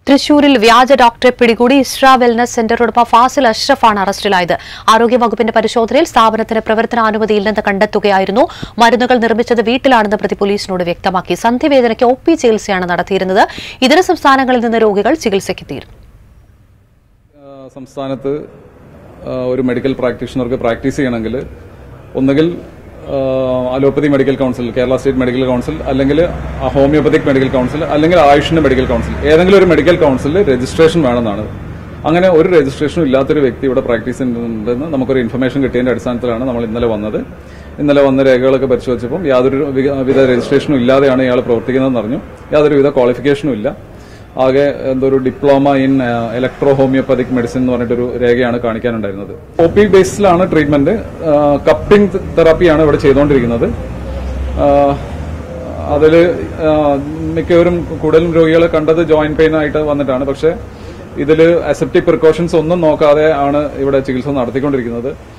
തൃശൂരിൽ വ്യാജ ഡോക്ടറെ പിടികൂടി ഇസ്ര വെൽനസ് സെന്റർ ഉടമ ഫാസിൽ അഷ്റഫാണ് അറസ്റ്റിലായത് ആരോഗ്യവകുപ്പിന്റെ പരിശോധനയിൽ സ്ഥാപനത്തിന് പ്രവർത്തനാനുമതിയില്ലെന്ന് കണ്ടെത്തുകയായിരുന്നു മരുന്നുകൾ നിർമ്മിച്ചത് വീട്ടിലാണെന്ന് പ്രതി പോലീസിനോട് വ്യക്തമാക്കി സന്ധിവേദനയ്ക്ക് ഒ പി ചികിത്സയാണ് നടത്തിയിരുന്നത് ഇതര സംസ്ഥാനങ്ങളിൽ നിന്ന് രോഗികൾ ചികിത്സയ്ക്കെത്തിയിരുന്നു ആ, സംസ്ഥാനത്ത് ആ, ഒരു മെഡിക്കൽ പ്രാക്ടീഷണർക്ക് പ്രാക്ടീസ് ചെയ്യണമെങ്കിൽ ഒന്നുകിൽ ആ, allopathy medical council Kerala state medical council അല്ലെങ്കിൽ ഹോമിയോപ്പതിക് മെഡിക്കൽ കൗൺസിൽ അല്ലെങ്കിൽ ആയുഷിന്റെ മെഡിക്കൽ കൗൺസിൽ ഏതെങ്കിലും ഒരു മെഡിക്കൽ കൗൺസിലിൽ രജിസ്ട്രേഷൻ വേണമെന്നാണ് അങ്ങനെ ഒരു രജിസ്ട്രേഷനും ഇല്ലാത്തൊരു വ്യക്തി ഇവിടെ പ്രാക്ടീസ് ചെയ്യുന്നുണ്ടെന്ന് നമുക്കൊരു ഇൻഫർമേഷൻ കിട്ടിയതിന്റെ അടിസ്ഥാനത്തിലാണ് നമ്മൾ ഇന്നലെ വന്നത് ഇന്നലെ വന്ന രേഖകളൊക്കെ പരിശോധിച്ചപ്പോൾ യാതൊരു വിക- വിധ രജിസ്ട്രേഷനും ഇല്ലാതെയാണ് ഇയാൾ പ്രവർത്തിക്കുന്നതെന്ന് അറിഞ്ഞു യാതൊരു വിധ ക്വാളിഫിക്കേഷനും ഇല്ല ആകെ എന്തോ ഒരു diploma in electro homoeopathic medicine എന്ന് പറഞ്ഞിട്ടൊരു രേഖയാണ് കാണിക്കാനുണ്ടായിരുന്നത് ഒ പി ബേസിലാണ് ട്രീറ്റ്മെന്റ് കപ്പിംഗ് തെറാപ്പിയാണ് ഇവിടെ ചെയ്തുകൊണ്ടിരിക്കുന്നത് അതിൽ മിക്കവരും കൂടുതലും രോഗികളെ കണ്ടത് ജോയിന്റ് പെയിൻ ആയിട്ട് വന്നിട്ടാണ് പക്ഷേ ഇതിൽ അസെപ്റ്റിക് പ്രിക്കോഷൻസ് ഒന്നും നോക്കാതെ ആണ് ഇവിടെ ചികിത്സ നടത്തിക്കൊണ്ടിരിക്കുന്നത്